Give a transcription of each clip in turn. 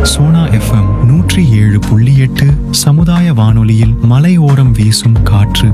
Sona FM நூற்றி ஏழு புள்ளி எட்டு சமுதாய வானொலியில் மலையோரம் வீசும் காற்று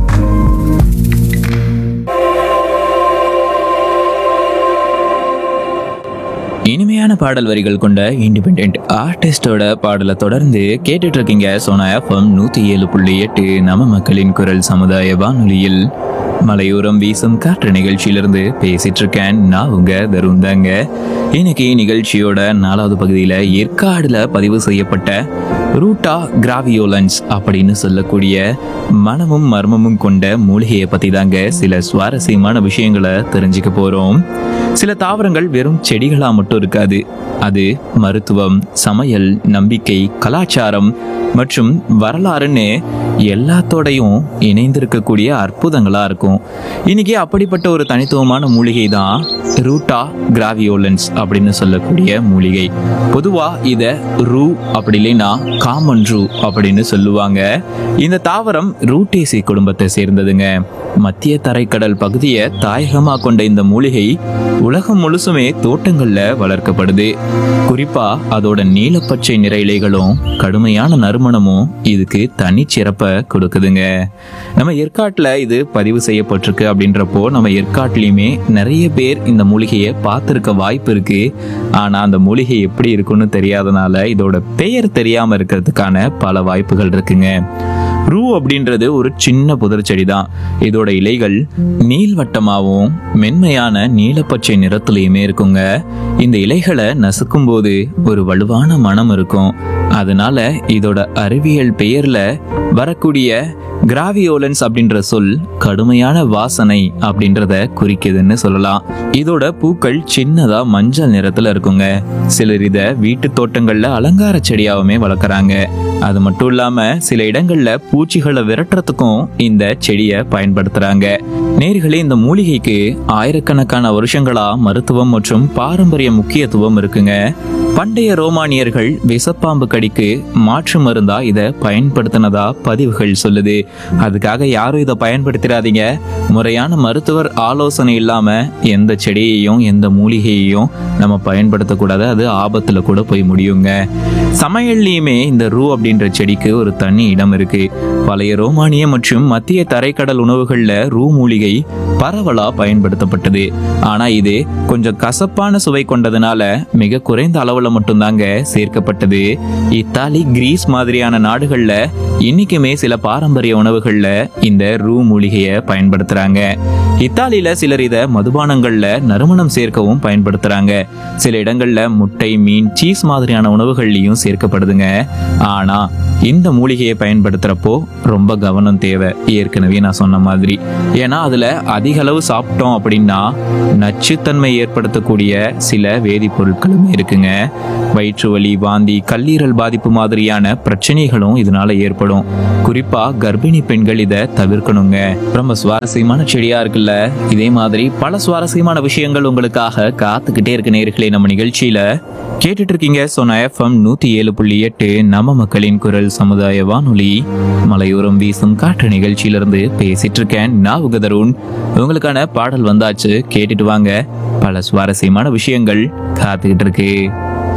இனிமையான பாடல் வரிகள் கொண்ட இண்டிபெண்ட் ஆர்டிஸ்டோட பாடலை தொடர்ந்து கேட்டுட்டு இருக்கீங்க சோனா எஃப்எம் நூத்தி ஏழு புள்ளி எட்டு நம்ம மக்களின் குரல் சமுதாய வானொலியில் மலையோரம் வீசும் காற்று நிகழ்ச்சியிலிருந்து பேசிட்டு இருக்கேன் நான் உங்க தருண் தாங்க இன்னைக்கு நிகழ்ச்சியோட நாலாவது பகுதியில ஏற்காடுல பதிவு செய்யப்பட்ட ரூட்டா கிராவியோலன்ஸ் அப்படின்னு சொல்லக்கூடிய மனமும் மர்மமும் கொண்ட மூலிகையை பத்தி தாங்க சில சுவாரஸ்யமான விஷயங்களை தெரிஞ்சுக்க போறோம் சில தாவரங்கள் வெறும் செடிகளா மட்டும் இருக்காது அது மருத்துவம் சமையல் நம்பிக்கை கலாச்சாரம் மற்றும் வரலாறுன்னு எல்லாத்தோடையும் இணைந்திருக்கக்கூடிய அற்புதங்களா இருக்கும் இன்னைக்கு அப்படிப்பட்ட ஒரு தனித்துவமான மூலிகை தான் ரூட்டா கிராவியோலன்ஸ் அப்படின்னு சொல்லக்கூடிய மூலிகை பொதுவா இத ரூ அப்படி இல்லைன்னா காமன் ரூ அப்படின்னு சொல்லுவாங்க இந்த தாவரம் ரூட்டேசி குடும்பத்தை சேர்ந்ததுங்க மத்திய தரைக்கடல் பகுதியை தாயகமா கொண்ட இந்த மூலிகை உலகம் முழுசுமே தோட்டங்கள்ல வளர்க்கப்படுது குறிப்பா அதோட நீலப்பச்சை நிற இலைகளும் கடுமையான நறுமணமும் இதுக்கு தனிச்சிறப்பை கொடுக்குதுங்க நம்ம ஏற்காட்டுல இது பதிவு செய்யப்பட்டிருக்கு அப்படின்றப்போ நம்ம ஏற்காட்டுலயுமே நிறைய பேர் இந்த மூலிகையை பார்த்துருக்க வாய்ப்பு இருக்கு ஆனா அந்த மூலிகை எப்படி இருக்குன்னு தெரியாதனால இதோட பெயர் தெரியாம இருக்கிறதுக்கான பல வாய்ப்புகள் இருக்குங்க ரூ அப்படின்றது ஒரு சின்ன புதர் செடி தான் இதோட இலைகள் நீள்வட்டமாகவும் மென்மையான நீலப்பச்சை நிறத்துலையுமே இருக்குங்க இந்த இலைகளை நசுக்கும் போது ஒரு வலுவான மனம் இருக்கும் அதனால இதோட அறிவியல் பெயர்ல வரக்கூடிய கிராவியோலன்ஸ் அப்படின்ற சொல் கடுமையான வாசனை அப்படின்றத குறிக்குதுன்னு சொல்லலாம் இதோட பூக்கள் சின்னதா மஞ்சள் நிறத்துல இருக்குங்க சிலர் இத வீட்டு தோட்டங்கள்ல அலங்கார செடியாவுமே வளர்க்குறாங்க அது மட்டும் இல்லாம சில இடங்கள்ல பூச்சிகளை விரட்டுறதுக்கும் இந்த செடியை பயன்படுத்துறாங்க நேர்களே இந்த மூலிகைக்கு ஆயிரக்கணக்கான வருஷங்களா மருத்துவம் மற்றும் பாரம்பரிய முக்கியத்துவம் இருக்குங்க பண்டைய ரோமானியர்கள் விஷப்பாம்பு கடிக்கு மாற்று மருந்தா இதை பயன்படுத்தினதா பதிவுகள் சொல்லுது அதுக்காக யாரும் இதை பயன்படுத்திடாதீங்க முறையான மருத்துவர் ஆலோசனை இல்லாம எந்த செடியையும் எந்த மூலிகையையும் நம்ம பயன்படுத்தக்கூடாது அது ஆபத்துல கூட போய் முடியுங்க சமையல்லையுமே இந்த ரூ அப்படின்ற செடிக்கு ஒரு தனி இடம் இருக்கு பழைய ரோமானிய மற்றும் மத்திய தரைக்கடல் உணவுகள்ல ரூ மூலிகை பரவலா பயன்படுத்தப்பட்டது ஆனா இது கொஞ்சம் கசப்பான சுவை கொண்டதுனால மிக குறைந்த அளவுல மட்டும்தாங்க சேர்க்கப்பட்டது இத்தாலி கிரீஸ் மாதிரியான நாடுகள்ல இன்னைக்குமே சில பாரம்பரிய உணவுகள்ல இந்த ரூ மூலிகையை பயன்படுத்துறாங்க இத்தாலியில சிலர் இத மதுபானங்கள்ல நறுமணம் சேர்க்கவும் பயன்படுத்துறாங்க சில இடங்கள்ல முட்டை மீன் சீஸ் மாதிரியான உணவுகள்லயும் சேர்க்கப்படுதுங்க ஆனா இந்த மூலிகையை பயன்படுத்துறப்போ ரொம்ப கவனம் தேவை ஏற்கனவே நான் சொன்ன மாதிரி ஏன்னா அதுல அதிக அளவு சாப்பிட்டோம் அப்படின்னா நச்சுத்தன்மை ஏற்படுத்தக்கூடிய சில வேதிப்பொருட்களும் இருக்குங்க வயிற்று வலி வாந்தி கல்லீரல் பாதிப்பு மாதிரியான பிரச்சனைகளும் இதனால ஏற்படும் குறிப்பா கர்ப்பிணி பெண்கள் இதை தவிர்க்கணுங்க ரொம்ப சுவாரஸ்யமான செடியா இருக்குல்ல இதே மாதிரி பல சுவாரஸ்யமான விஷயங்கள் உங்களுக்காக காத்துக்கிட்டே இருக்கு நேர்களே நம்ம நிகழ்ச்சியில கேட்டுட்டு இருக்கீங்க சொன்ன எஃப்எம் நூத்தி ஏழு புள்ளி எட்டு நம்ம மக்களின் குரல் சமுதாய வானொலி மலையோரம் வீசும் காற்று நிகழ்ச்சியிலிருந்து பேசிட்டு இருக்கேன் நான் உங்க தருண் உங்களுக்கான பாடல் வந்தாச்சு கேட்டுட்டு வாங்க பல சுவாரஸ்யமான விஷயங்கள் காத்துக்கிட்டு இருக்கு